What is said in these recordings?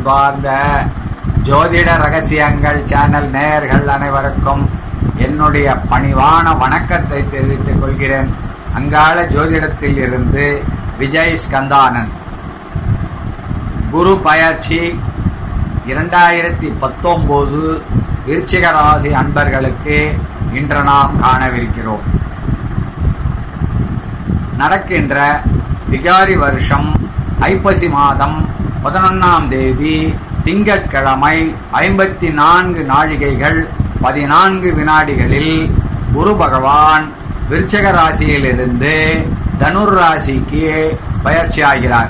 அன்பார்ந்த ஜோதிட ரகசியங்கள் சேனல் நேயர்கள் அனைவருக்கும் என்னுடைய பணிவான வணக்கத்தை தெரிவித்துக் கொள்கிறேன் அங்காள ஜோதிடத்தில் இருந்து விஜய் ஸ்கந்தானன் குரு பயிற்சி இரண்டாயிரத்தி பத்தொன்பது விருச்சிக ராசி அன்பர்களுக்கு இன்று நாம் காணவிருக்கிறோம் நடக்கின்ற விகாரி வருஷம் ஐப்பசி மாதம் பதினொன்னாம் தேதி திங்கட்கிழமை ஐம்பத்தி நான்கு நாழிகைகள் பதினான்கு வினாடிகளில் குரு பகவான் விருச்சக ராசியிலிருந்து தனுர் ராசிக்கு பயிற்சியாகிறார்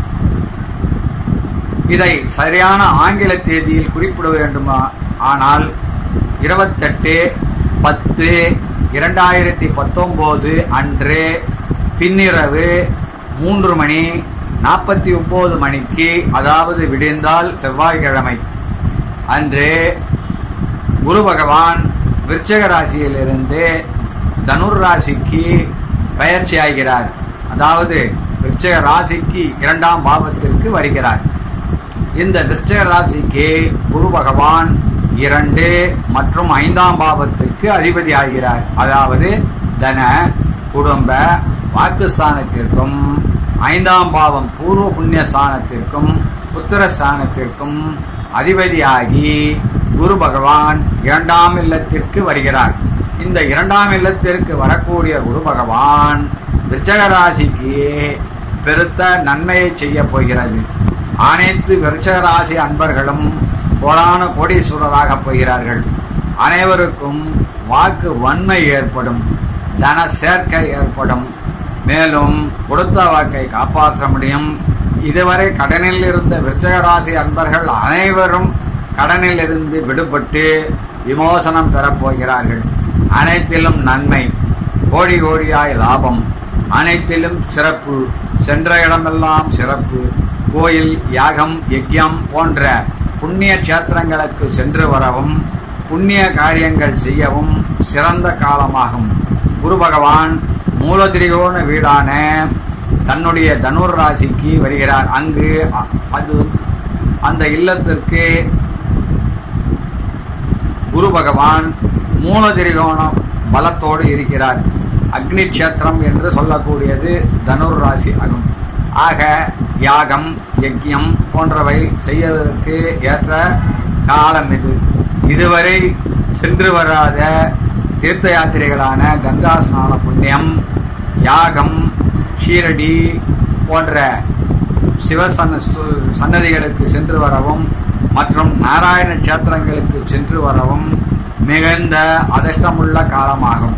இதை சரியான ஆங்கில தேதியில் குறிப்பிட வேண்டுமா ஆனால் இருபத்தெட்டு பத்து இரண்டாயிரத்தி பத்தொம்போது அன்று பின்னிரவு மூன்று மணி நாற்பத்தி ஒன்பது மணிக்கு அதாவது விடிந்தால் செவ்வாய்க்கிழமை அன்று குரு பகவான் விருச்சக ராசியிலிருந்து தனுர் ராசிக்கு பயிற்சியாகிறார் அதாவது விருச்சக ராசிக்கு இரண்டாம் பாவத்திற்கு வருகிறார் இந்த விருச்சக ராசிக்கு குரு பகவான் இரண்டு மற்றும் ஐந்தாம் பாவத்திற்கு அதிபதி ஆகிறார் அதாவது தன குடும்ப வாக்குஸ்தானத்திற்கும் ஐந்தாம் பாவம் பூர்வ புண்ணிய ஸ்தானத்திற்கும் புத்திர ஸ்தானத்திற்கும் அதிபதியாகி குரு பகவான் இரண்டாம் இல்லத்திற்கு வருகிறார் இந்த இரண்டாம் இல்லத்திற்கு வரக்கூடிய குரு பகவான் விருச்சக ராசிக்கு பெருத்த நன்மையை செய்ய போகிறது அனைத்து விருச்சக ராசி அன்பர்களும் கோடான கோடீஸ்வரராக போகிறார்கள் அனைவருக்கும் வாக்கு வன்மை ஏற்படும் தன சேர்க்கை ஏற்படும் மேலும் கொடுத்த வாக்கை காப்பாற்ற முடியும் இதுவரை கடனில் இருந்த விருச்சக ராசி அன்பர்கள் அனைவரும் கடனில் இருந்து விடுபட்டு விமோசனம் பெறப் போகிறார்கள் அனைத்திலும் நன்மை கோடி கோடியாய் லாபம் அனைத்திலும் சிறப்பு சென்ற இடமெல்லாம் சிறப்பு கோயில் யாகம் யஜ்யம் போன்ற புண்ணிய கஷேத்திரங்களுக்கு சென்று வரவும் புண்ணிய காரியங்கள் செய்யவும் சிறந்த காலமாகும் குரு பகவான் மூலதிரிகோண வீடான தன்னுடைய தனுர் ராசிக்கு வருகிறார் அங்கு அது அந்த இல்லத்திற்கு குரு பகவான் மூலதிரிகோணம் பலத்தோடு இருக்கிறார் அக்னி கஷேத்திரம் என்று சொல்லக்கூடியது தனுர் ராசி ஆகும் ஆக யாகம் யஜ்யம் போன்றவை செய்வதற்கு ஏற்ற காலம் இது இதுவரை சென்று வராத தீர்த்த யாத்திரைகளான கங்கா ஸ்நான புண்ணியம் யாகம் ஷீரடி போன்ற சிவசன்ன சன்னதிகளுக்கு சென்று வரவும் மற்றும் நாராயண கஷேத்திரங்களுக்கு சென்று வரவும் மிகுந்த அதிர்ஷ்டமுள்ள காலமாகும்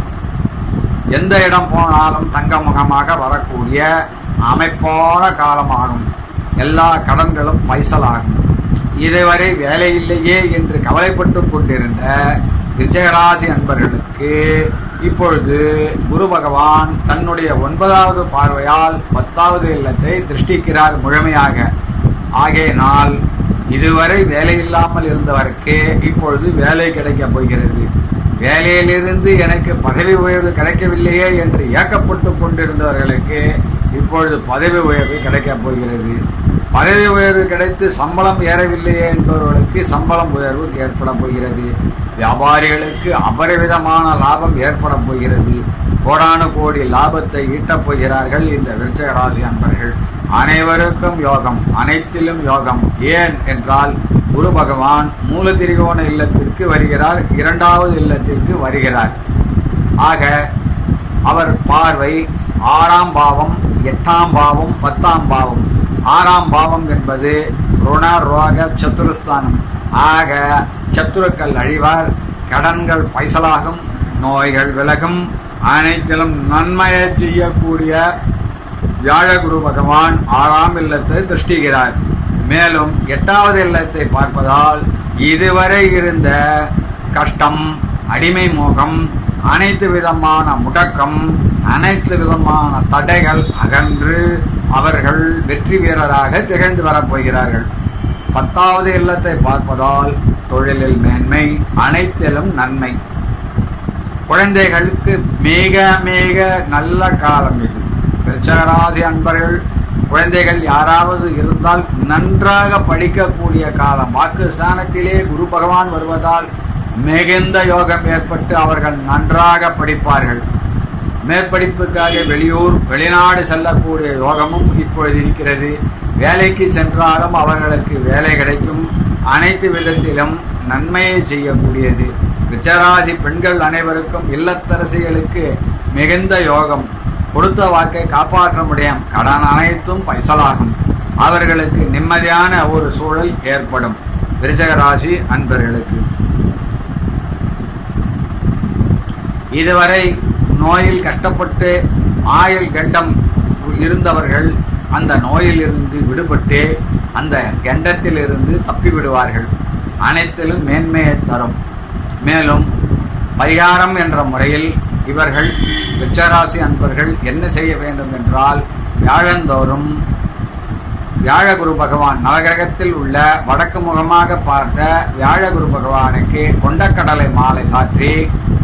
எந்த இடம் போனாலும் தங்கமுகமாக வரக்கூடிய அமைப்பான காலமாகும் எல்லா கடன்களும் பைசலாகும் இதுவரை வேலை இல்லையே என்று கவலைப்பட்டு கொண்டிருந்த விஜயராசி அன்பர்களுக்கு இப்பொழுது குரு பகவான் தன்னுடைய ஒன்பதாவது பார்வையால் பத்தாவது இல்லத்தை திருஷ்டிக்கிறார் முழுமையாக ஆகையினால் இதுவரை வேலை இல்லாமல் இருந்தவருக்கு இப்பொழுது வேலை கிடைக்கப் போகிறது வேலையிலிருந்து எனக்கு பதவி உயர்வு கிடைக்கவில்லையே என்று ஏக்கப்பட்டு கொண்டிருந்தவர்களுக்கு இப்பொழுது பதவி உயர்வு கிடைக்கப் போகிறது பதவி உயர்வு கிடைத்து சம்பளம் ஏறவில்லையே என்பவர்களுக்கு சம்பளம் உயர்வு ஏற்பட போகிறது வியாபாரிகளுக்கு அபரிவிதமான லாபம் ஏற்பட போகிறது கோடானு கோடி லாபத்தை ஈட்டப் போகிறார்கள் இந்த விருச்சகராசி அன்பர்கள் அனைவருக்கும் யோகம் அனைத்திலும் யோகம் ஏன் என்றால் குரு பகவான் மூலதிரிகோண இல்லத்திற்கு வருகிறார் இரண்டாவது இல்லத்திற்கு வருகிறார் ஆக அவர் பார்வை ஆறாம் பாவம் எட்டாம் பாவம் பத்தாம் பாவம் ஆறாம் பாவம் என்பது ருண ரோக சத்துருஸ்தானம் ஆக சத்துருக்கள் அழிவார் கடன்கள் பைசலாகும் நோய்கள் விலகும் அனைத்திலும் நன்மையை செய்யக்கூடிய வியாழகுரு பகவான் ஆறாம் இல்லத்தை திருஷ்டிகிறார் மேலும் எட்டாவது இல்லத்தை பார்ப்பதால் இதுவரை இருந்த கஷ்டம் அடிமை மோகம் அனைத்து விதமான முடக்கம் அனைத்து விதமான தடைகள் அகன்று அவர்கள் வெற்றி வீரராக திகழ்ந்து வரப்போகிறார்கள் பத்தாவது இல்லத்தை பார்ப்பதால் தொழிலில் மேன்மை அனைத்திலும் நன்மை குழந்தைகளுக்கு மிக மிக நல்ல காலம் இது விருச்சகராசி அன்பர்கள் குழந்தைகள் யாராவது இருந்தால் நன்றாக படிக்கக்கூடிய காலம் வாக்கு ஸ்தானத்திலே குரு பகவான் வருவதால் மிகுந்த யோகம் ஏற்பட்டு அவர்கள் நன்றாக படிப்பார்கள் மேற்படிப்புக்காக வெளியூர் வெளிநாடு செல்லக்கூடிய யோகமும் இப்பொழுது இருக்கிறது வேலைக்கு சென்றாலும் அவர்களுக்கு வேலை கிடைக்கும் அனைத்து விதத்திலும் நன்மையை செய்யக்கூடியது விச்சராசி பெண்கள் அனைவருக்கும் இல்லத்தரசிகளுக்கு மிகுந்த யோகம் கொடுத்த வாக்கை காப்பாற்ற முடியும் கடன் அனைத்தும் பைசலாகும் அவர்களுக்கு நிம்மதியான ஒரு சூழல் ஏற்படும் விருச்சகராசி அன்பர்களுக்கு இதுவரை நோயில் கஷ்டப்பட்டு ஆயுள் கண்டம் இருந்தவர்கள் அந்த நோயிலிருந்து விடுபட்டு அந்த கண்டத்திலிருந்து தப்பி விடுவார்கள் அனைத்திலும் மேன்மையை தரும் மேலும் பரிகாரம் என்ற முறையில் இவர்கள் விச்சராசி அன்பர்கள் என்ன செய்ய வேண்டும் என்றால் வியாழந்தோறும் வியாழகுரு பகவான் நவகிரகத்தில் உள்ள வடக்கு முகமாக பார்த்த வியாழகுரு பகவானுக்கு கொண்டக்கடலை மாலை சாற்றி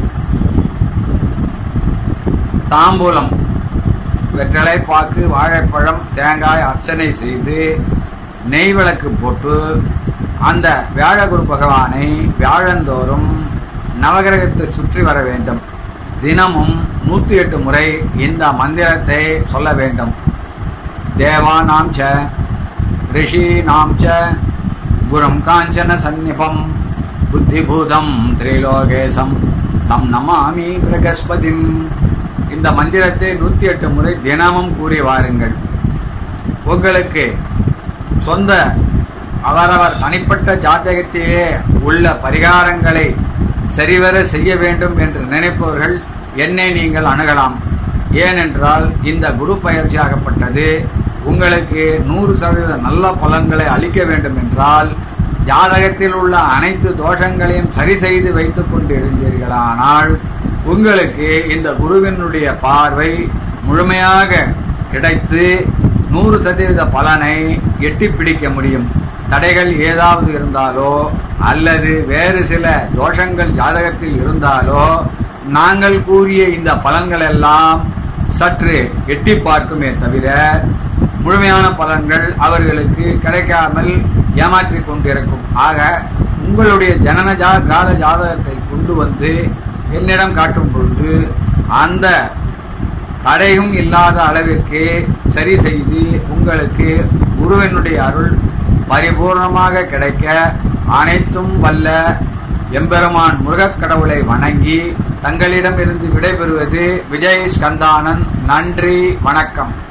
தாம்பூலம் வெற்றலை பாக்கு வாழைப்பழம் தேங்காய் அர்ச்சனை செய்து நெய் விளக்கு போட்டு அந்த வியாழகுரு பகவானை வியாழந்தோறும் நவகிரகத்தை சுற்றி வர வேண்டும் தினமும் நூத்தி எட்டு முறை இந்த மந்திரத்தை சொல்ல வேண்டும் தேவானாம் ச ரிஷீனாம் ச குரும் காஞ்சன சந்நிபம் புத்திபூதம் திரிலோகேசம் தம் நமாமி பிரகஸ்பதிம் இந்த மந்திரத்தை நூத்தி எட்டு முறை தினமும் கூறி வாருங்கள் உங்களுக்கு சொந்த அவரவர் தனிப்பட்ட ஜாதகத்திலே உள்ள பரிகாரங்களை சரிவர செய்ய வேண்டும் என்று நினைப்பவர்கள் என்னை நீங்கள் அணுகலாம் ஏனென்றால் இந்த குரு பயிற்சியாகப்பட்டது உங்களுக்கு நூறு சதவீத நல்ல பலன்களை அளிக்க வேண்டும் என்றால் ஜாதகத்தில் உள்ள அனைத்து தோஷங்களையும் சரி செய்து வைத்துக் கொண்டிருந்தீர்களானால் உங்களுக்கு இந்த குருவினுடைய பார்வை முழுமையாக கிடைத்து நூறு சதவீத பலனை எட்டி பிடிக்க முடியும் தடைகள் ஏதாவது இருந்தாலோ அல்லது வேறு சில தோஷங்கள் ஜாதகத்தில் இருந்தாலோ நாங்கள் கூறிய இந்த பலன்கள் எல்லாம் சற்று எட்டி பார்க்குமே தவிர முழுமையான பலன்கள் அவர்களுக்கு கிடைக்காமல் ஏமாற்றிக் கொண்டிருக்கும் ஆக உங்களுடைய ஜனன ஜா கால ஜாதகத்தை கொண்டு வந்து என்னிடம் காட்டும் பொழுது அந்த தடையும் இல்லாத அளவிற்கு சரி செய்து உங்களுக்கு குருவினுடைய அருள் பரிபூர்ணமாக கிடைக்க அனைத்தும் வல்ல எம்பெருமான் முருகக் கடவுளை வணங்கி தங்களிடமிருந்து விடைபெறுவது விஜய் ஸ்கந்தானன் நன்றி வணக்கம்